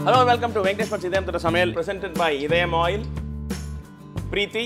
hello welcome to Venkatesh Bhat's இதயம் தர சமையல் presented by Idhayam oil Preethi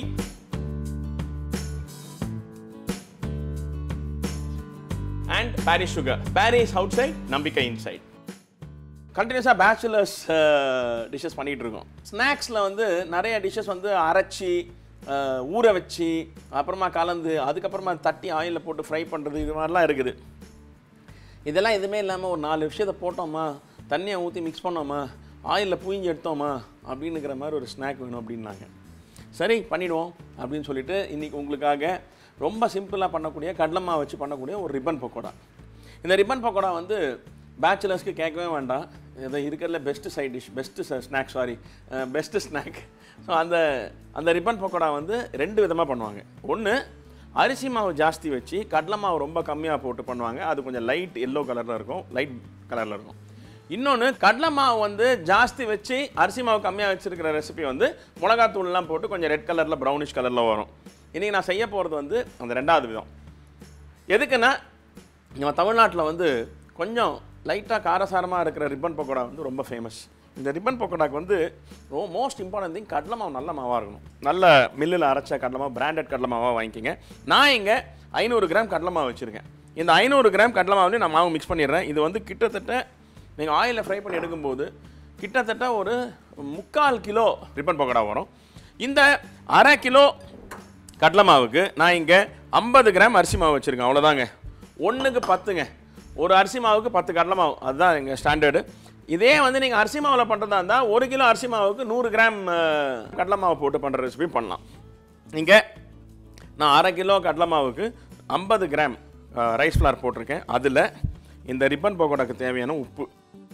and Parry's sugar Parry's outside நம்பிக்கை இன்சைட் கண்டினியூஸாக பேச்சுலர்ஸ் டிஷ்ஷஸ் பண்ணிகிட்டு இருக்கோம் ஸ்நாக்ஸில் வந்து நிறைய டிஷ்ஷஸ் வந்து அரைச்சி அஹ், ஊற வச்சு அப்புறமா கலந்து அதுக்கப்புறமா தட்டி ஆயிலில் போட்டு ஃப்ரை பண்ணுறது இது மாதிரிலாம் இருக்குது இதெல்லாம் எதுவுமே இல்லாமல் ஒரு நாலு விஷயத்தை போட்டோமா தண்ணியை ஊற்றி மிக்ஸ் பண்ணோமா ஆயிலில் பூஞ்சி எடுத்தோமா அப்படின்னுங்கிற மாதிரி ஒரு ஸ்நாக் வேணும் அப்படின்னாங்க சரி பண்ணிடுவோம் அப்படின்னு சொல்லிட்டு இன்றைக்கி உங்களுக்காக ரொம்ப சிம்பிளாக பண்ணக்கூடிய கடலை மாவு வச்சு பண்ணக்கூடிய ஒரு ரிப்பன் பக்கோடா இந்த ரிப்பன் பக்கோடா வந்து பேச்சுலர்ஸ்க்கு கேட்கவே வேண்டாம் இது இருக்கிறதுல best side dish best snack sorry best snack so அந்த அந்த ரிப்பன் பக்கோடா வந்து ரெண்டு விதமாக பண்ணுவாங்க ஒன்று அரிசி மாவு ஜாஸ்தி வச்சு கடலை மாவு ரொம்ப கம்மியாக போட்டு பண்ணுவாங்க அது கொஞ்சம் லைட் எல்லோ கலரில் இருக்கும் லைட் கலரில் இருக்கும் இன்னொன்று கடலை மாவு வந்து ஜாஸ்தி வச்சு அரிசி மாவு கம்மியாக வச்சிருக்கிற ரெசிபி வந்து மிளகாத்தூள்லாம் போட்டு கொஞ்சம் ரெட் கலரில் ப்ரௌனிஷ் கலரில் வரும் இன்றைக்கி நான் செய்ய போகிறது வந்து அந்த ரெண்டாவது விதம் எதுக்குன்னா நம்ம தமிழ்நாட்டில் வந்து கொஞ்சம் லைட்டாக காரசாரமாக இருக்கிற ரிப்பன் பக்கோடா வந்து ரொம்ப ஃபேமஸ் இந்த ரிப்பன் பக்கோடாக்கு வந்து ரொம்ப மோஸ்ட் இம்பார்ட்டன்ட் திங் கடலை மாவு நல்ல மாவாக இருக்கணும் நல்ல மில்லில் அரைச்ச கடலை மாவு பிராண்டட் கடலை மாவாக வாங்கிக்கோங்க நான் இங்கே ஐநூறு கிராம் கடலை மாவு வச்சுருக்கேன் இந்த ஐநூறு கிராம் கடலை மாவுலேயும் நான் மாவு மிக்ஸ் பண்ணிடுறேன் இது வந்து கிட்டத்தட்ட நீங்கள் ஆயிலில் ஃப்ரை பண்ணி எடுக்கும்போது கிட்டத்தட்ட ஒரு முக்கால் கிலோ ரிப்பன் பக்கோடா வரும் இந்த அரை கிலோ கடலை மாவுக்கு நான் இங்கே ஐம்பது கிராம் அரிசி மாவு வச்சுருக்கேன் அவ்வளோதாங்க ஒன்றுக்கு பத்துங்க ஒரு அரிசி மாவுக்கு பத்து கடலை மாவு அதுதான் எங்கள் ஸ்டாண்டர்டு இதே வந்து நீங்கள் அரிசி மாவில் பண்ணுறதா இருந்தால் ஒரு கிலோ அரிசி மாவுக்கு நூறு கிராம் அஹ், கடலை மாவு போட்டு பண்ணுற ரெசிபி பண்ணலாம் இங்கே நான் அரை கிலோ கடலை மாவுக்கு ஐம்பது கிராம் ரைஸ் ஃப்ளார் போட்டிருக்கேன் அதில் இந்த ரிப்பன் பக்கோடாக்கு தேவையான உப்பு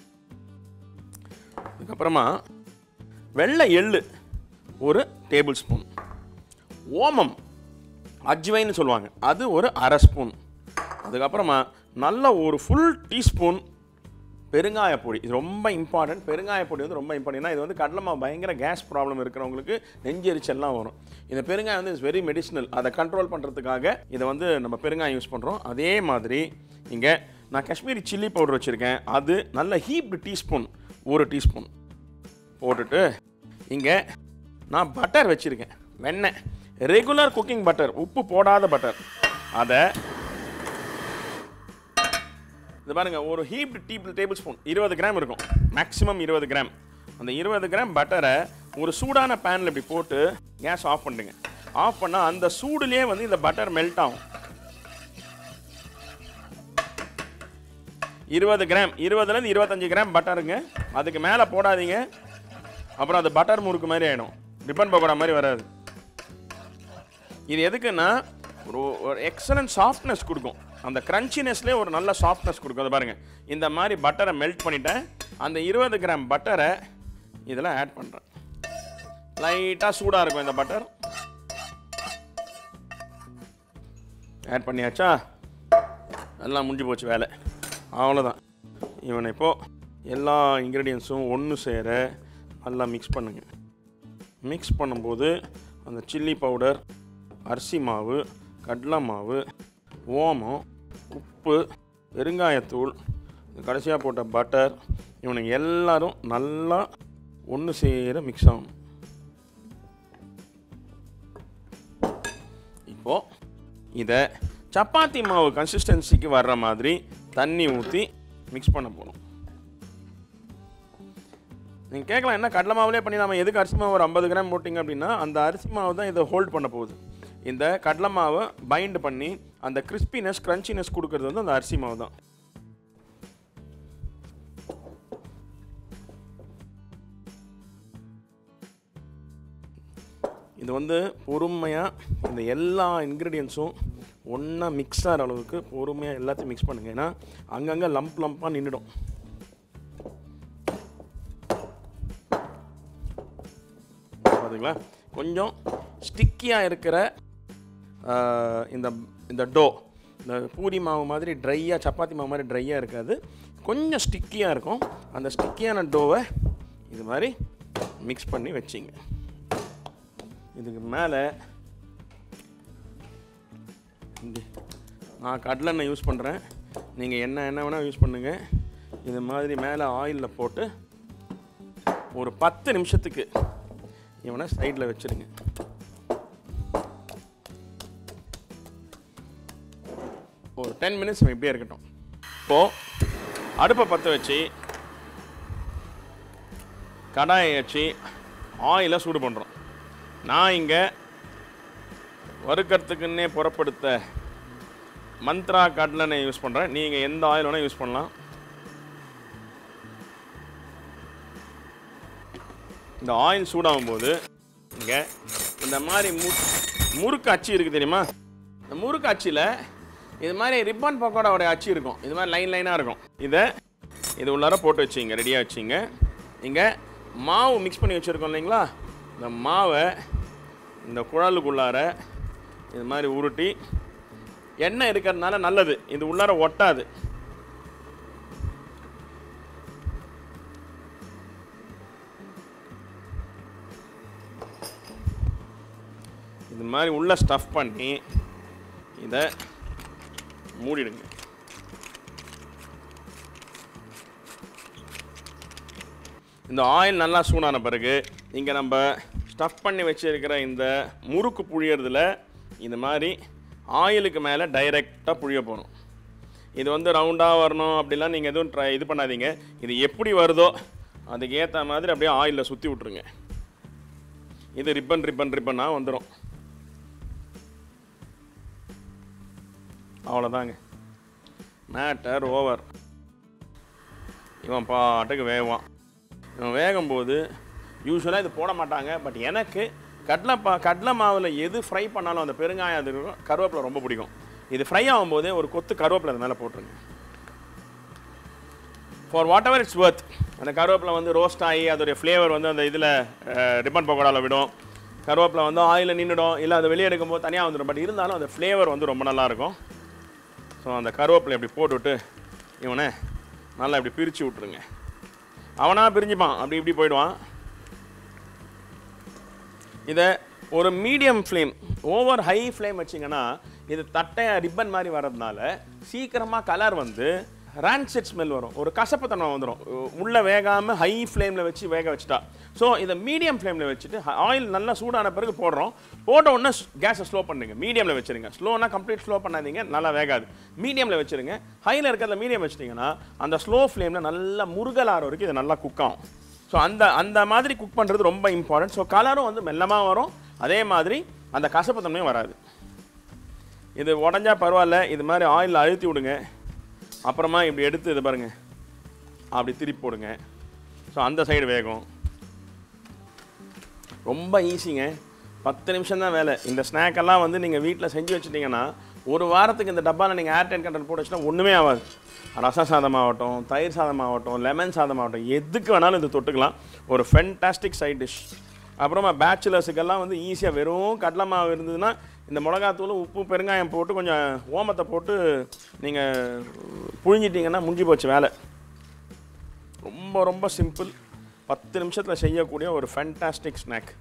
அதுக்கப்புறமா வெள்ளை எள்ளு ஒரு டேபிள் ஸ்பூன் ஓமம் அஜ்வைன்னு சொல்லுவாங்க அது ஒரு அரை ஸ்பூன் அதுக்கப்புறமா நல்ல ஒரு ஃபுல் டீஸ்பூன் பெருங்காயப்பொடி இது ரொம்ப இம்பார்ட்டன்ட் பெருங்காயப்பொடி வந்து ரொம்ப இம்பார்ட்டன்ட் இது வந்து கடலை மாவு பயங்கர கேஸ் ப்ராப்ளம் இருக்கிறவங்களுக்கு நெஞ்செரிச்சல்லாம் வரும் இந்த பெருங்காயம் வந்து இஸ் வெரி மெடிசினல் அதை கண்ட்ரோல் பண்ணுறதுக்காக இதை வந்து நம்ம பெருங்காயம் யூஸ் பண்ணுறோம் அதே மாதிரி இங்கே நான் காஷ்மீரி சில்லி பவுடர் வச்சுருக்கேன் அது நல்ல ஹீப்டு டீஸ்பூன் ஒரு டீஸ்பூன் போட்டுட்டு இங்கே நான் பட்டர் வச்சுருக்கேன் வெண்ணெய் ரெகுலர் குக்கிங் பட்டர் உப்பு போடாத பட்டர் அதை இது பாருங்க ஒரு ஹீப்டு டீபிள் டேபிள் ஸ்பூன் இருபது கிராம் இருக்கும் மேக்ஸிமம் இருபது கிராம் அந்த இருபது கிராம் பட்டரை ஒரு சூடான பேனில் இப்படி போட்டு கேஸ் ஆஃப் பண்ணுங்க ஆஃப் பண்ணால் அந்த சூடுலேயே வந்து இந்த பட்டர் மெல்ட் ஆகும் இருபது கிராம் இருபதுலேருந்து இருபத்தஞ்சு கிராம் பட்டருங்க அதுக்கு மேலே போடாதீங்க அப்புறம் அது பட்டர் முறுக்கு மாதிரி ஆகிடும் ரிப்பன் பக்கோடா மாதிரி வராது இது எதுக்குன்னா ஒரு ஒரு எக்ஸலண்ட் சாஃப்ட்னஸ் கொடுக்கும் அந்த கிரன்ச்சினஸ்லேயே ஒரு நல்ல சாஃப்ட்னஸ் கொடுக்கும் அது பாருங்கள் இந்த மாதிரி பட்டரை மெல்ட் பண்ணிட்டேன் அந்த இருபது கிராம் பட்டரை இதில் ஆட் பண்ணுறேன் லைட்டாக சூடாக இருக்கும் இந்த பட்டர் ஆட் பண்ணியாச்சா எல்லாம் முடிஞ்சு போச்சு வேலை அவ்வளோதான் இவனை இப்போது எல்லா இன்க்ரீடியன்ஸும் ஒன்று சேர நல்லா மிக்ஸ் பண்ணுங்க மிக்ஸ் பண்ணும்போது அந்த சில்லி பவுடர் அரிசி மாவு கடலை மாவு ஓமம் உப்பு பெருங்காயத்தூள் கடைசியாக போட்ட பட்டர் இவனுங்க எல்லாரும் நல்லா ஒன்று சேர மிக்ஸ் ஆகணும் இப்போது இதை சப்பாத்தி மாவு கன்சிஸ்டன்சிக்கு வர்ற மாதிரி தண்ணி ஊற்றி மிக்ஸ் பண்ண போகிறோம் நீங்கள் கேட்கலாம் என்ன கடலை மாவுலே பண்ணி நம்ம எதுக்கு அரிசி மாவு ஒரு ஐம்பது கிராம் போட்டிங்க அப்படின்னா அந்த அரிசி மாவு தான் இதை ஹோல்ட் பண்ண போகுது இந்த கடலை மாவை பைண்ட் பண்ணி அந்த கிறிஸ்பினஸ் க்ரன்ச்சினஸ் கொடுக்கறது வந்து அந்த அரிசி மாவு தான் இது வந்து பொறுமையாக இந்த எல்லா இன்க்ரீடியன்ஸும் ஒன்றா மிக்ஸ் ஆகிற அளவுக்கு பொறுமையாக எல்லாத்தையும் மிக்ஸ் பண்ணுங்க ஏன்னா அங்கங்கே லம்ப் லம்பாக நின்றுடும் பார்த்தீங்களா கொஞ்சம் ஸ்டிக்கியாக இருக்கிற ஆஹ், இந்த இந்த டோ இந்த பூரி மாவு மாதிரி ட்ரையாக சப்பாத்தி மாவு மாதிரி ட்ரையாக இருக்காது கொஞ்சம் ஸ்டிக்கியாக இருக்கும் அந்த ஸ்டிக்கியான டோவை இது மாதிரி மிக்ஸ் பண்ணி வச்சிங்க இதுக்கு மேலே இந்த நான் கடலெண்ணெய் யூஸ் பண்ணுறேன் நீங்கள் என்ன எண்ணெய் வேணால் யூஸ் பண்ணுங்கள் இது மாதிரி மேலே ஆயிலில் போட்டு ஒரு பத்து நிமிஷத்துக்கு இவனை சைடில் வச்சிருங்க ஒரு டென் மினிட்ஸ் இவன் இப்படியே இருக்கட்டும் இப்போது அடுப்பை பற்ற வச்சு கடாயை வச்சு ஆயிலை சூடு பண்ணுறோம் நான் இங்கே வறுக்கிறதுக்குன்னே புறப்படுத்த மந்த்ரா கடலெண்ணை யூஸ் பண்ணுறேன் நீங்கள் எந்த ஆயில் வேணால் யூஸ் பண்ணலாம் இந்த ஆயில் சூடாகும் போது இங்கே இந்த மாதிரி மு முறுக்கு அச்சு இருக்குது தெரியுமா இந்த முறுக்கு அச்சில் இது மாதிரி ரிப்பன் பக்கோடாவோட அச்சு இருக்கும் இது மாதிரி லைன் லைனாக இருக்கும் இதை இது உள்ளார போட்டு வச்சிங்க ரெடியாக வச்சிங்க இங்கே மாவு மிக்ஸ் பண்ணி வச்சுருக்கோம் இல்லைங்களா இந்த மாவை இந்த குழலுக்குள்ளார இது மாதிரி உருட்டி எண்ணெய் இருக்கிறதுனால நல்லது இது உள்ளார ஒட்டாது இது மாதிரி உள்ள ஸ்டஃப் பண்ணி இதை மூடிடுங்க இந்த ஆயில் நல்லா சூடான பிறகு இங்கே நம்ம ஸ்டஃப் பண்ணி வச்சிருக்கிற இந்த முறுக்கு புழியறதுல இந்த மாதிரி ஆயிலுக்கு மேலே டைரெக்டாக புழிய போகணும் இது வந்து ரவுண்டாக வரணும் அப்படிலாம் நீங்கள் எதுவும் ட்ரை இது பண்ணாதீங்க இது எப்படி வருதோ அதுக்கு ஏற்ற மாதிரி அப்படியே ஆயிலில் சுற்றி விட்ருங்க இது ரிப்பன் ரிப்பன் ரிப்பனாக வந்துடும் அவ்வளோதாங்க மேட்டர் ஓவர் இவன் பாட்டுக்கு வேவான் இவன் வேகும்போது யூஸ்வலாக இது போட மாட்டாங்க பட் எனக்கு கடலை பா கடலை மாவில் எது ஃப்ரை பண்ணாலும் அந்த பெருங்காயம் அது இருக்கும் கருவேப்பிலை ரொம்ப பிடிக்கும் இது ஃப்ரை ஆகும்போது ஒரு கொத்து கருவேப்பிலை அது மேலே போட்டுருங்க for whatever it's worth அந்த கருவேப்பிலை வந்து ரோஸ்ட் ஆகி அதோடைய ஃப்ளேவர் வந்து அந்த இதில் ரிப்பன் பக்கோடாவில் விடும் கருவேப்பிலை வந்து ஆயிலில் நின்றுடும் இல்லை அதை வெளியே எடுக்கும்போது தனியாக வந்துடும் பட் இருந்தாலும் அந்த ஃப்ளேவர் வந்து ரொம்ப நல்லாயிருக்கும் ஸோ அந்த கருவேப்பிலை இப்படி போட்டுவிட்டு இவனை நல்லா இப்படி பிரித்து விட்ருங்க அவனா பிரிஞ்சுப்பான் அப்படி இப்படி போயிடுவான் இதை ஒரு medium flame over high flame வச்சிங்கன்னா இது தட்டையாக ரிப்பன் மாதிரி வர்றதுனால சீக்கிரமாக கலர் வந்து ரான்செட் ஸ்மெல் வரும் ஒரு கசப்புத்தன்மை வந்துடும் உள்ளே வேகாமல் ஹை ஃப்ளேமில் வச்சு வேக வச்சுட்டா ஸோ இதை மீடியம் ஃப்ளேமில் வச்சுட்டு ஆயில் நல்லா சூடான பிறகு போடுறோம் போட்ட உடனே கேஸை ஸ்லோ பண்ணுங்க மீடியமில் வச்சுருங்க ஸ்லோனா கம்ப்ளீட் ஸ்லோ பண்ணாதீங்க நல்லா வேகாது மீடியமில் வச்சுருங்க ஹையில் இருக்கிறத மீடியம் வச்சிட்டிங்கன்னா அந்த ஸ்லோ ஃப்ளேமில் நல்லா முருகலார வரைக்கும் இது நல்லா குக் ஆகும் ஸோ அந்த அந்த மாதிரி குக் பண்ணுறது ரொம்ப இம்பார்ட்டன்ட் ஸோ கலரும் வந்து மெல்லமாக வரும் அதே மாதிரி அந்த கசப்பு தன்மையும் வராது இது உடஞ்சா பரவாயில்ல இது மாதிரி ஆயிலில் அழுத்தி விடுங்க அப்புறமா இப்படி எடுத்து இது பாருங்க அப்படி திருப்பி போடுங்க ஸோ அந்த சைடு வேகும் ரொம்ப ஈஸிங்க பத்து நிமிஷம் தான் வேலை இந்த ஸ்நாக் எல்லாம் வந்து நீங்கள் வீட்டில் செஞ்சு வச்சுட்டிங்கன்னா ஒரு வாரத்துக்கு இந்த டப்பாவில் நீங்கள் ஏர்டைன் கண்டென்ட் போட்டு வச்சுன்னா ஒன்றுமே ஆகாது ரச சாதம் ஆகட்டும் தயிர் சாதம் ஆகட்டும் லெமன் சாதம் ஆகட்டும் எதுக்கு வேணாலும் இது தொட்டுக்கலாம் ஒரு ஃபென்டாஸ்டிக் சைட் டிஷ் அப்புறமா பேச்சுலர்ஸுக்கெல்லாம் வந்து ஈஸியாக வெறும் கடலை மாவு இருந்ததுன்னா இந்த மிளகாத்தூள் உப்பு பெருங்காயம் போட்டு கொஞ்சம் ஓமத்தை போட்டு நீங்கள் புழிஞ்சிட்டிங்கன்னா முடிஞ்சு போச்சு வேலை ரொம்ப ரொம்ப சிம்பிள் பத்து நிமிஷத்தில் செய்யக்கூடிய ஒரு ஃபேண்டாஸ்டிக் ஸ்நாக்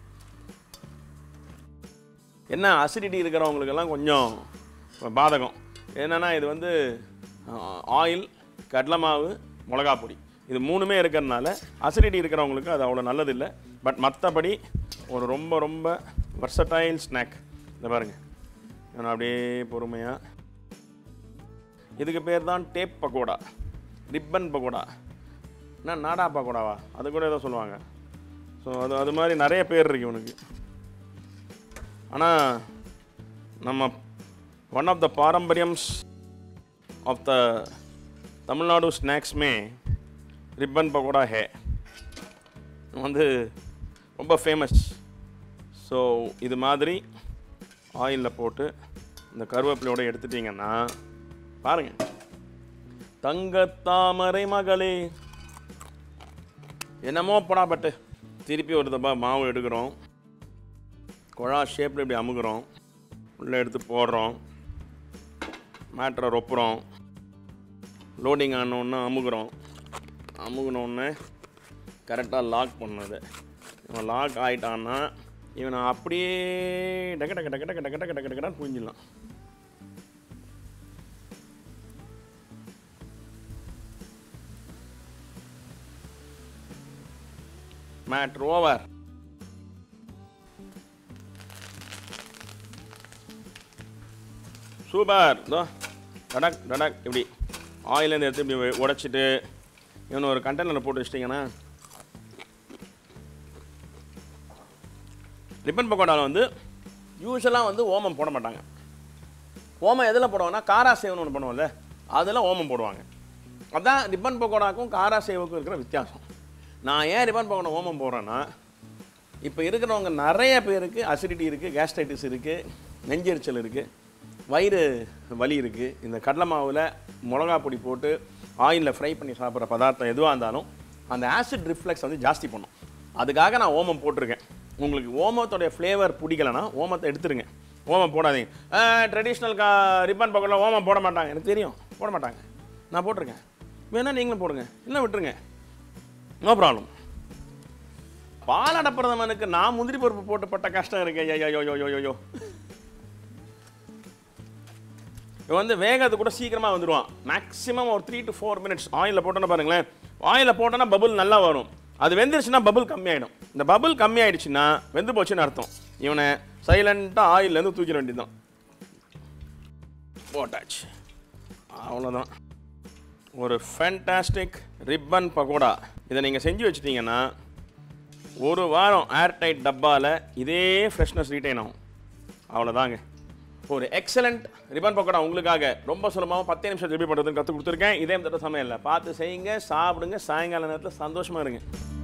என்ன அசிடிட்டி இருக்கிறவங்களுக்கெல்லாம் கொஞ்சம் பாதகம் என்னென்னா இது வந்து ஆயில் கடலை மாவு மிளகா பொடி இது மூணுமே இருக்கிறதுனால அசிடிட்டி இருக்கிறவங்களுக்கு அது அவ்வளோ நல்லதில்லை பட் மற்றபடி ஒரு ரொம்ப ரொம்ப வர்சடைல் ஸ்நாக் இந்த பாருங்க நான் அப்படியே பொறுமையாக இதுக்கு பேர் தான் டேப் பக்கோடா ரிப்பன் பக்கோடா என்ன நாடா பக்கோடாவா அது கூட ஏதோ சொல்லுவாங்க ஸோ அது அது மாதிரி நிறைய பேர் இருக்கு இவனுக்கு ஆனால் நம்ம ஒன் ஆஃப் த பாரம்பரியம்ஸ் ஆஃப் த தமிழ்நாடு ஸ்நாக்ஸ் மே ரிப்பன் பக்கோடா ஹே வந்து ரொம்ப ஃபேமஸ் ஸோ இது மாதிரி ஆயிலில் போட்டு இந்த கருவேப்பிலையோட எடுத்துட்டிங்கன்னா பாருங்கள் தங்கத்தாமரை மகளே என்னமோ போடா பட்டு திருப்பி ஒரு தப்பா மாவு எடுக்கிறோம் குழா ஷேப்பில் இப்படி அமுக்குறோம் உள்ளே எடுத்து போடுறோம் மேட்ரை ரொப்புறோம் லோடிங் ஆனோடனே அமுக்குறோம் அமுகுனோடனே கரெக்டாக லாக் பண்ணது இவன் லாக் ஆகிட்டான்னா இவனை அப்படியே டக்கு டக்கு டக்கு டக்கு டக்கு டக்கு டக்கு டக்குன்னு புரிஞ்சிடலாம் மேட்ரு ஓவர் சூப்பர் இதோ டடக் டடக் இப்படி ஆயிலேருந்து எடுத்து இப்படி உடைச்சிட்டு இவனை ஒரு கண்டெய்னரில் போட்டு வச்சிட்டிங்கன்னா ரிப்பன் பக்கோடாவில் வந்து யூஸ்வலாக வந்து ஓமம் போட மாட்டாங்க ஓமம் எதில் போடுவாங்கன்னா காரா சேவன் ஒன்று பண்ணுவோம்ல அதில் ஓமம் போடுவாங்க அதான் ரிப்பன் பக்கோடாக்கும் காரா சேவுக்கும் இருக்கிற வித்தியாசம் நான் ஏன் ரிப்பன் பக்கோடா ஓமம் போடுறேன்னா இப்போ இருக்கிறவங்க நிறைய பேருக்கு அசிடிட்டி இருக்குது கேஸ்ட்ரைட்டிஸ் இருக்குது நெஞ்செரிச்சல் இருக்குது வயிறு வலி இருக்குது இந்த கடலை மாவில் மிளகா பொடி போட்டு ஆயிலில் ஃப்ரை பண்ணி சாப்பிட்ற பதார்த்தம் எதுவாக இருந்தாலும் அந்த ஆசிட் ரிஃப்ளெக்ஸ் வந்து ஜாஸ்தி பண்ணும் அதுக்காக நான் ஓமம் போட்டிருக்கேன் உங்களுக்கு ஓமத்தோடைய ஃப்ளேவர் பிடிக்கலனா ஓமத்தை எடுத்துருங்க ஓமம் போடாதீங்க ட்ரெடிஷ்னல் கா ரிப்பன் பக்கத்தில் ஓமம் போட மாட்டாங்க எனக்கு தெரியும் போட மாட்டாங்க நான் போட்டிருக்கேன் வேணா நீங்களும் போடுங்க இல்லை விட்டுருங்க நோ ப்ராப்ளம் பாலாட பிரதமனுக்கு நான் முந்திரி பருப்பு போட்டுப்பட்ட கஷ்டம் இருக்கு ஐயோ யோ யோ யோ யோ இவன் வந்து வேகத்து கூட சீக்கிரமாக வந்துடுவான் மேக்ஸிமம் ஒரு த்ரீ டு ஃபோர் மினிட்ஸ் ஆயிலில் போட்டோன்னா பாருங்களேன் ஆயிலில் போட்டோன்னா பபுள் நல்லா வரும் அது வெந்துருச்சுன்னா பபுள் கம்மியாயிடும் இந்த பபுள் கம்மியாயிடுச்சுன்னா வெந்து போச்சுன்னு அர்த்தம் இவனை சைலண்ட்டாக ஆயிலேருந்து தூக்கிட வேண்டியதுதான் போட்டாச்சு அவ்வளோதான் ஒரு ஃபேண்டாஸ்டிக் ரிப்பன் பகோடா இதை நீங்கள் செஞ்சு வச்சிட்டீங்கன்னா ஒரு வாரம் ஏர்டைட் டப்பாவில் இதே ஃப்ரெஷ்னஸ் ரீட்டைன் ஆகும் அவ்வளோதாங்க ஒரு எக்ஸலண்ட் ரிப்பன் பக்கோடா உங்களுக்காக ரொம்ப சுலபமாக பத்தே நிமிஷம் திருப்பி பண்ணுறதுன்னு கற்றுக் கொடுத்துருக்கேன் இதே தட்ட சமையலில் பார்த்து செய்யுங்க சாப்பிடுங்க சாயங்கால நேரத்தில் சந்தோஷமாக இருங்க